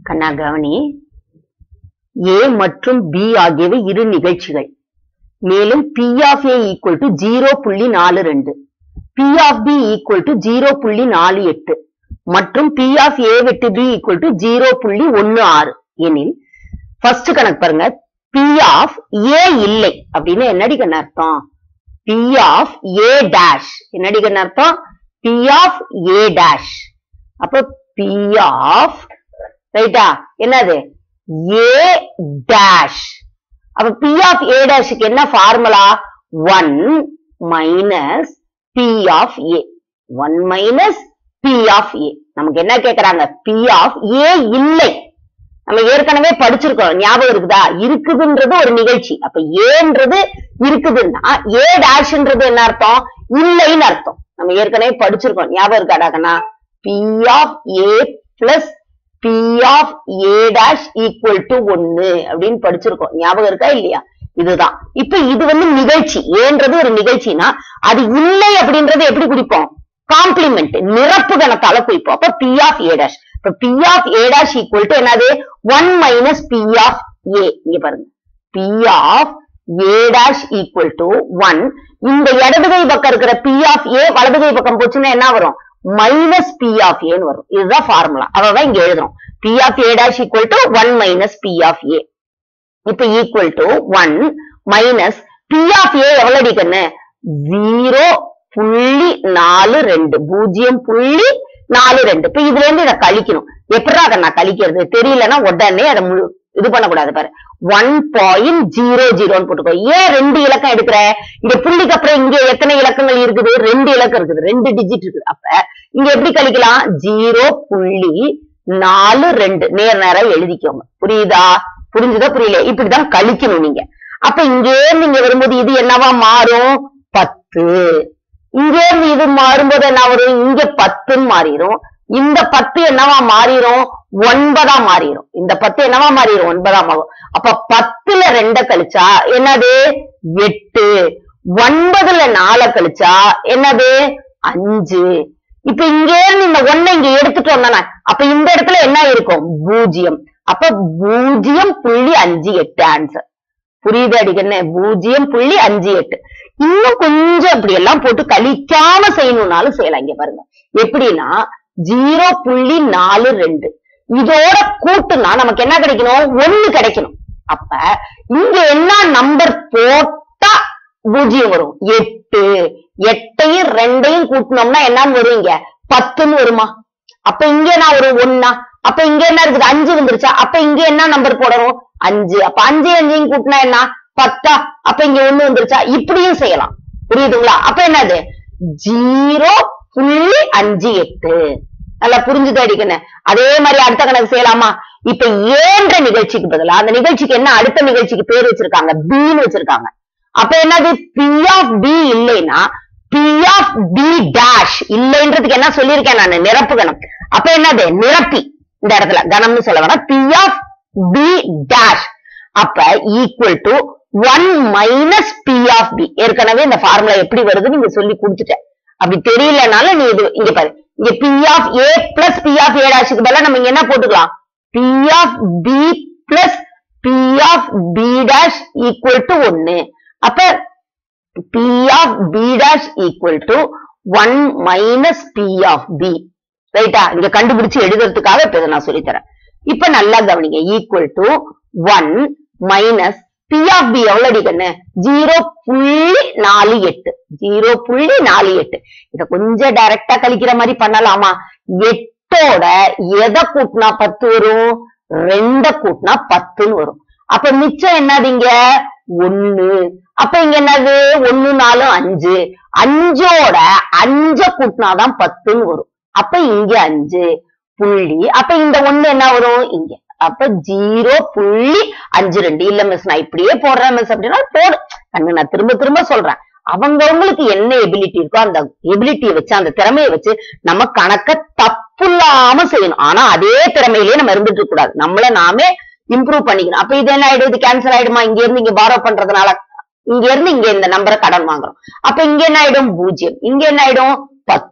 கண்ணா கவனி ஏ மற்றும் பி ஆகியவை இரு நிகழ்ச்சிகள் மேலும் P of A equal to zero புள்ளி நாலு ரெண்டு P of B equal to zero புள்ளி நாலு எட்டு மற்றும் பி ஆஃப் ஏ வெட்டு பி ஈக்குவல் டு ஜீரோ புள்ளி ஒன்னு ஆறு எனில் ஃபர்ஸ்ட் கணக்கு பாருங்க பி ஆஃப் ஏ இல்லை அப்படின்னு என்னடி கண்ண அர்த்தம் பி ஆஃப் ஏ டேஷ் என்னடி கண்ண அர்த்தம் பி ஆஃப் ஏ டேஷ் அப்போ பி ஆஃப் ரைட்டா என்னது ஏ டேஷ் அப்ப பி ஆஃப் ஏ டேஷுக்கு என்ன formula one minus P of A one minus P of A நமக்கு என்ன கேக்குறாங்க பி ஆஃப் ஏ இல்லை நம்ம ஏற்கனவே படிச்சிருக்கோம் ஞாபகம் இருக்குதா இருக்குதுன்றது ஒரு நிகழ்ச்சி அப்ப ஏன்றது இருக்குதுன்னா ஏ டேஷ்ன்றது என்ன அர்த்தம் இல்லைன்னு அர்த்தம் நம்ம ஏற்கனவே படிச்சிருக்கோம் ஞாபகம் இருக்காடாக்கண்ணா P of A plus P of A dash equal to ஒன்னு அப்படின்னு படிச்சிருக்கோம் ஞாபகம் இருக்கா இல்லையா இதுதான் இப்ப இது வந்து நிகழ்ச்சி ஏன்றது ஒரு நிகழ்ச்சினா அது இல்லை அப்படின்றது எப்படி குறிப்போம் காம்ப்ளிமெண்ட் நிரப்பு கணத்தால குறிப்போம் அப்ப பி ஆஃப் ஏ டேஷ் இப்ப P of A dash equal to என்னது one minus P of A இங்க பாருங்க P of A dash equal to one இந்த இடது கை பக்கம் இருக்கிற பி ஆஃப் ஏ வலது கை பக்கம் போச்சுன்னா என்ன வரும் மைனஸ் பி ஆஃப் ஏன்னு வரும் இதுதான் ஃபார்முலா அதான் இங்க எழுதுறோம் P of A dash equal to one minus P of A இப்ப equal to one minus P of A எவ்வளவு அடிக்கண்ணு ஜீரோ புள்ளி நாலு ரெண்டு பூஜ்ஜியம் புள்ளி நாலு ரெண்டு இப்ப இதுல இருந்து இதை கழிக்கணும் எப்படா அதை நான் கழிக்கிறது தெரியலன்னா உடனே அதை முழு இது பண்ணக்கூடாது பாரு ஒன் பாயிண்ட் ஜீரோ ஜீரோன்னு போட்டுக்கோ ஏன் ரெண்டு இலக்கம் எடுக்கிற இங்க புள்ளிக்கு அப்புறம் இங்க எத்தனை இலக்கங்கள் இருக்குது ரெண்டு இலக்கம் இருக்குது ரெண்டு டிஜிட் இருக்குது அப்ப இங்க எப்படி கழிக்கலாம் ஜீரோ புள்ளி நாலு ரெண்டு நேர் நேரா எழுதிக்கோங்க புரியுதா புரிஞ்சுதா புரியல இப்படிதான் கழிக்கணும் நீங்க அப்ப இங்கே நீங்க வரும்போது இது என்னவா மாறும் பத்து இங்கே இருந்து இது மாறும்போது என்ன வரும் இங்க பத்துன்னு மாறிடும் இந்த பத்து என்னவா மாறிடும் ஒன்பதா மாறிடும் இந்த பத்து என்னவா மாறிடும் ஒன்பதாம் ஆகும் அப்ப பத்துல ரெண்ட கழிச்சா என்னது எட்டு ஒன்பதுல நால கழிச்சா என்னது அஞ்சு இப்ப இங்கே இருந்து இந்த ஒண்ணை இங்க எடுத்துட்டோம் தானே அப்ப இந்த இடத்துல என்ன இருக்கும் பூஜ்ஜியம் அப்ப பூஜ்ஜியம் புள்ளி அஞ்சு எட்டு ஆன்சர் புரியுது அடிக்கண்ணே பூஜ்ஜியம் புள்ளி அஞ்சு எட்டு இன்னும் கொஞ்சம் இப்படி எல்லாம் போட்டு கழிக்காம செய்யணும்னாலும் செய்யலாம் இங்க பாருங்க எப்படின்னா ஜீரோ புள்ளி நாலு ரெண்டு இதோட கூட்டுனா நமக்கு என்ன கிடைக்கணும் ஒண்ணு கிடைக்கணும் அப்ப இங்க என்ன நம்பர் போட்டா பூஜ்ஜியம் வரும் எட்டு எட்டையும் ரெண்டையும் கூட்டினோம்னா என்னன்னு வரும் இங்க பத்துன்னு வருமா அப்ப இங்க நான் ஒரு ஒன்னா அப்ப இங்க என்ன இருக்குது அஞ்சு வந்துருச்சா அப்ப இங்க என்ன நம்பர் போடணும் அஞ்சு அப்ப அஞ்சு அஞ்சையும் கூட்டினா என்ன பத்தா அப்ப இங்க ஒண்ணு வந்துருச்சா இப்படியும் செய்யலாம் புரியுதுங்களா அப்ப என்னது ஜீரோ புள்ளி அஞ்சு எட்டு நல்லா புரிஞ்சுது அடிக்கணும் அதே மாதிரி அடுத்த கணக்கு செய்யலாமா இப்ப ஏன்ற நிகழ்ச்சிக்கு பதிலா அந்த நிகழ்ச்சிக்கு என்ன அடுத்த நிகழ்ச்சிக்கு பேர் வச்சிருக்காங்க பின்னு வச்சிருக்காங்க அப்ப என்னது பி ஆஃப் பி இல்லைன்னா பி ஆஃப் பி டேஷ் இல்லைன்றதுக்கு என்ன சொல்லியிருக்கேன் நான் நிரப்பு கணம் அப்ப என்னது நிரப்பி இந்த இடத்துல கணம்னு சொல்ல வேணாம் பி ஆஃப் பி டேஷ் அப்ப equal to one minus P of B ஏற்கனவே இந்த ஃபார்முலா எப்படி வருது நீங்க சொல்லி கொடுத்துட்டேன் அப்படி தெரியலனாலும் நீ இது இங்க பாரு இங்க P of A plus P of A டேஷுக்கு பதிலா நம்ம இங்க என்ன போட்டுக்கலாம் P of B plus P of B dash equal to ஒன்னு அப்ப P of B dash equal to one minus P of B ரைட்டா இங்க கண்டுபிடிச்சு எழுதுறதுக்காக இப்ப இதை நான் சொல்லித்தரேன் இப்ப நல்லா கவனிங்க equal to one minus P of B எவ்வளவு அடிக்கண்ணு ஜீரோ புள்ளி நாலு எட்டு ஜீரோ புள்ளி நாலு எட்டு இத கொஞ்சம் டைரக்டா கழிக்கிற மாதிரி பண்ணலாமா எட்டோட எதை கூட்டினா பத்து வரும் ரெண்ட கூட்டினா பத்துன்னு வரும் அப்ப மிச்சம் என்னது இங்க ஒண்ணு அப்ப இங்க என்னது ஒண்ணு நாலு அஞ்சு அஞ்சோட அஞ்ச கூட்டினாதான் பத்துன்னு வரும் அப்ப இங்க அஞ்சு புள்ளி அப்ப இந்த ஒண்ணு என்ன வரும் இங்க அப்ப ஜீரோ புள்ளி அஞ்சு ரெண்டு இல்ல மிஸ் நான் இப்படியே போடுறேன் மிஸ் அப்படின்னா போடு கண்ணு நான் திரும்ப திரும்ப சொல்றேன் அவங்கவங்களுக்கு என்ன எபிலிட்டி இருக்கோ அந்த எபிலிட்டியை வச்சு அந்த திறமையை வச்சு நம்ம கணக்க தப்பு இல்லாம செய்யணும் ஆனா அதே திறமையிலேயே நம்ம இருந்துட்டு இருக்க கூடாது நம்மள நாமே இம்ப்ரூவ் பண்ணிக்கணும் அப்ப இது என்ன ஆயிடும் இது கேன்சல் ஆயிடுமா இங்க இருந்து இங்க பாரோ பண்றதுனால இங்க இருந்து இங்க இந்த நம்பரை கடன் வாங்குறோம் அப்ப இங்க என்ன ஆயிடும் பூஜ்ஜியம் இங்க என்ன ஆயிடும் பத்து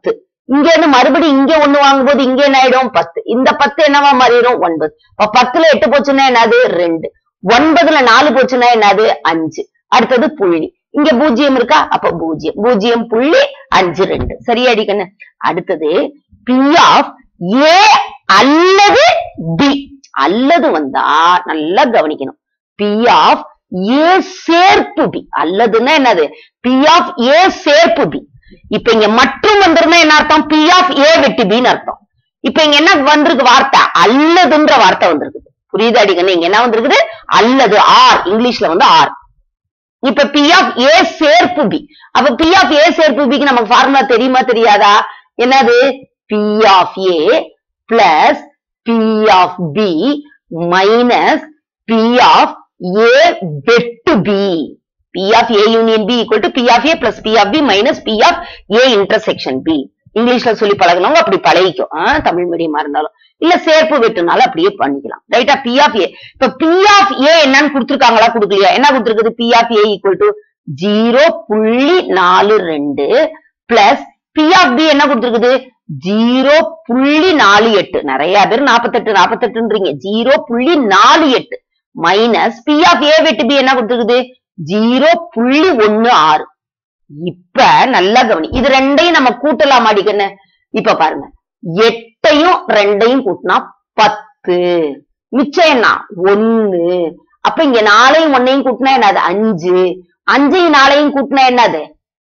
இங்க இருந்து மறுபடியும் இங்க ஒண்ணு வாங்கும்போது இங்க என்ன ஆயிடும் பத்து இந்த பத்து என்னவா மாறிடும் ஒன்பது அப்ப பத்துல எட்டு போச்சுன்னா என்னது ரெண்டு ஒன்பதுல நாலு போச்சுன்னா என்னது அஞ்சு அடுத்தது புள்ளி இங்க பூஜ்ஜியம் இருக்கா அப்ப பூஜ்ஜியம் பூஜ்ஜியம் புள்ளி அஞ்சு ரெண்டு சரியா அடிக்கண்ணு அடுத்தது பி ஆஃப் ஏ அல்லது பி அல்லது வந்தா நல்லா கவனிக்கணும் பி ஆஃப் ஏ சேர்ப்பு பி அல்லதுன்னா என்னது பி ஆஃப் ஏ சேர்ப்பு பி இப்ப இங்க மற்றும் வந்திருந்தா என்ன அர்த்தம் பி ஆஃப் ஏ வெட்டி பின்னு அர்த்தம் இப்ப இங்க என்ன வந்திருக்கு வார்த்தை அல்லதுன்ற வார்த்தை வந்திருக்குது புரியுது அடிக்கணும் இங்க என்ன வந்திருக்குது அல்லது ஆர் இங்கிலீஷ்ல வந்து ஆர் இப்ப பி ஆஃப் ஏ சேர்ப்பு பி அப்ப பி ஆஃப் ஏ சேர்ப்பு பிக்கு நமக்கு ஃபார்முலா தெரியுமா தெரியாதா என்னது P of A plus P of B minus P of A வெட்டு B P of A union B equal to P of A plus P of B minus P of A intersection B இங்கிலீஷ்ல சொல்லி பழகினவங்க அப்படி பழகிக்கும் ஆ, தமிழ் மீடியமா இருந்தாலும் இல்ல சேர்ப்பு வெட்டுனாலும் அப்படியே பண்ணிக்கலாம் ரைட்டா பி ஆஃப் ஏ இப்ப பி ஆஃப் ஏ என்னன்னு கொடுத்துருக்காங்களா கொடுக்கலையா என்ன கொடுத்துருக்குது P of A equal to zero புள்ளி நாலு ரெண்டு பிளஸ் பி ஆஃப் பி என்ன கொடுத்துருக்குது ஜீரோ புள்ளி நாலு எட்டு நிறைய பேர் நாற்பத்தெட்டு நாற்பத்தெட்டுன்றீங்க ஜீரோ புள்ளி நாலு எட்டு மைனஸ் பி ஆஃப் ஏ வெட்டு பி என்ன கொடுத்துருக்குது ஜீரோ புள்ளி ஒன்னு ஆறு இப்ப நல்லா கவனி இது ரெண்டையும் நம்ம கூட்டலாம் அடிக்கன்னு இப்ப பாருங்க எட்டையும் ரெண்டையும் கூட்டினா பத்து மிச்சம் என்ன ஒண்ணு அப்ப இங்க நாளையும் ஒன்னையும் கூட்டினா என்னது அஞ்சு அஞ்சையும் நாளையும் கூட்டினா என்னது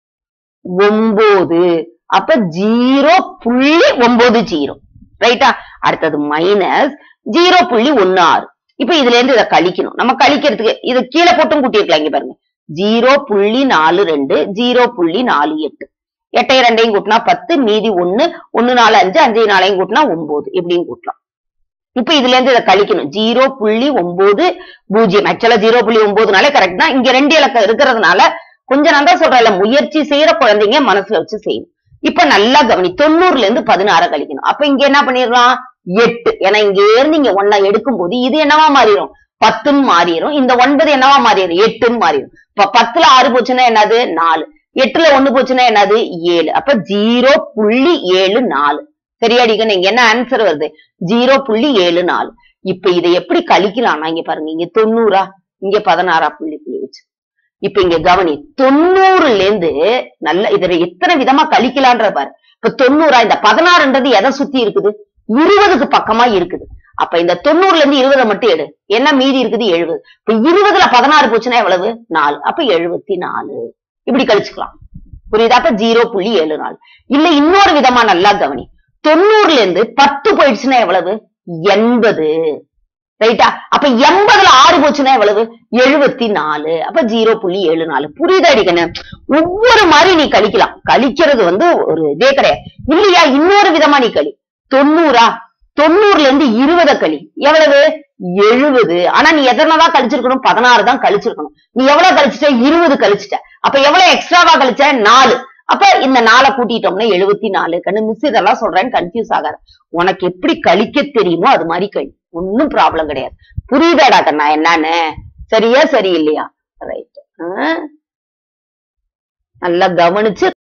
ஒன்பது அப்ப ஜீரோ புள்ளி ஒன்பது ஜீரோ ரைட்டா அடுத்தது மைனஸ் ஜீரோ புள்ளி ஒன்னு ஆறு இப்ப இதுல இருந்து இதை கழிக்கணும் நம்ம கழிக்கிறதுக்கு இது கீழே போட்டும் கூட்டியிருக்கலாம் இங்க பாருங்க ஜீரோ புள்ளி நாலு ரெண்டு ஜீரோ புள்ளி நாலு எட்டு எட்டை ரெண்டையும் கூட்டினா பத்து மீதி ஒண்ணு ஒண்ணு நாலு அஞ்சு அஞ்சு நாளையும் கூட்டினா ஒன்பது இப்படியும் கூட்டலாம் இப்ப இதுல இருந்து இதை கழிக்கணும் ஜீரோ புள்ளி ஒன்பது பூஜ்ஜியம் ஆக்சுவலா ஜீரோ புள்ளி ஒன்பதுனாலே கரெக்ட் தான் இங்க ரெண்டு இலக்கம் இருக்கிறதுனால கொஞ்சம் நான் தான் சொல்றேன்ல முயற்சி செய்யற குழந்தைங்க மனசுல வச்சு செய்யணும் இப்ப நல்லா கவனி தொண்ணூறுல இருந்து பதினாறு கழிக்கணும் அப்ப இங்க என்ன பண்ணிடலாம் எட்டு ஏன்னா இங்க இருந்து இங்க ஒன்னா எடுக்கும் போது இது என்னவா மாறிடும் பத்துன்னு மாறிடும் இந்த ஒன்பது என்னவா மாறிடும் எட்டுன்னு மாறிடும் இப்ப பத்துல ஆறு போச்சுன்னா என்னது நாலு எட்டுல ஒண்ணு போச்சுன்னா என்னது ஏழு அப்ப ஜீரோ புள்ளி ஏழு நாலு சரியாடிக்கணும் இங்க என்ன ஆன்சர் வருது ஜீரோ புள்ளி ஏழு நாலு இப்ப இதை எப்படி கழிக்கலாம்னா இங்க பாருங்க இங்க தொண்ணூறா இங்க பதினாறா புள்ளி புள்ளி வச்சு இப்ப இங்க கவனி தொண்ணூறுல இருந்து நல்ல இதுல எத்தனை விதமா கழிக்கலான்ற பாரு இப்ப தொண்ணூறா இந்த பதினாறுன்றது எதை சுத்தி இருக்குது இருபதுக்கு பக்கமா இருக்குது அப்ப இந்த தொண்ணூறுல இருந்து இருபதை மட்டும் எடு என்ன மீதி இருக்குது எழுபது இப்ப இருபதுல பதினாறு போச்சுன்னா எவ்வளவு நாலு அப்ப எழுபத்தி நாலு இப்படி கழிச்சுக்கலாம் புரியுதா அப்ப ஜீரோ புள்ளி ஏழு நாலு இல்ல இன்னொரு விதமா நல்லா கவனி தொண்ணூறுல இருந்து பத்து போயிடுச்சுன்னா எவ்வளவு எண்பது ரைட்டா அப்ப எண்பதுல ஆறு போச்சுன்னா எவ்வளவு எழுபத்தி நாலு அப்ப ஜீரோ புள்ளி ஏழு நாலு புரியுதா அடிக்கணும் ஒவ்வொரு மாதிரி நீ கழிக்கலாம் கழிக்கிறது வந்து ஒரு இதே கிடையாது இல்லையா இன்னொரு விதமா நீ கழி தொண்ணூறா தொண்ணூறுல இருந்து இருபத கழி எவ்வளவு எழுபது ஆனா நீ எதனதான் கழிச்சிருக்கணும் பதினாறு தான் கழிச்சிருக்கணும் நீ எவ்வளவு கழிச்சிட்ட இருபது கழிச்சிட்ட அப்ப எவ்வளவு எக்ஸ்ட்ராவா கழிச்ச நாலு அப்ப இந்த நாளை கூட்டிட்டோம்னா எழுபத்தி நாலு கண்ணு மிஸ் இதெல்லாம் சொல்றேன்னு கன்ஃபியூஸ் ஆகாது உனக்கு எப்படி கழிக்க தெரியுமோ அது மாதிரி கழி ஒன்னும் ப்ராப்ளம் கிடையாது புரியுதாடா கண்ணா என்னன்னு சரியா சரி இல்லையா ரைட் நல்லா கவனிச்சு